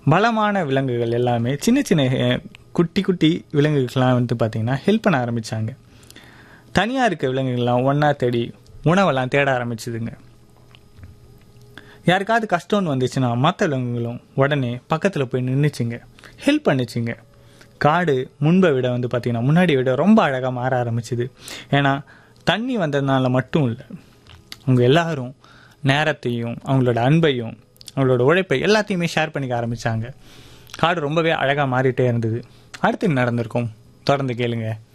பலமான விலங்குகள் எல்லாமே சின்ன சின்ன அஹ், குட்டி குட்டி விலங்குகளுக்கெல்லாம் வந்து பார்த்திங்கன்னா ஹெல்ப் பண்ண ஆரம்பித்தாங்க தனியாக இருக்க விலங்குகள்லாம் ஒன்றா தேடி உணவெல்லாம் தேட ஆரம்பிச்சுதுங்க யாருக்காவது கஷ்டம்னு வந்துச்சுன்னா மற்ற விலங்குகளும் உடனே பக்கத்தில் போய் நின்றுச்சுங்க ஹெல்ப் பண்ணுச்சுங்க காடு முன்பை விட வந்து பார்த்திங்கன்னா முன்னாடி விட ரொம்ப அழகாக மாற ஆரம்பிச்சுது ஏன்னா தண்ணி வந்ததுனால மட்டும் இல்லை அவங்க எல்லாரும் நேரத்தையும் அவங்களோட அன்பையும் அவங்களோட உழைப்பை எல்லாத்தையுமே ஷேர் பண்ணிக்க ஆரம்பித்தாங்க காடு ரொம்பவே அழகாக மாறிட்டே இருந்தது அடுத்து என்ன நடந்திருக்கும் தொடர்ந்து கேளுங்க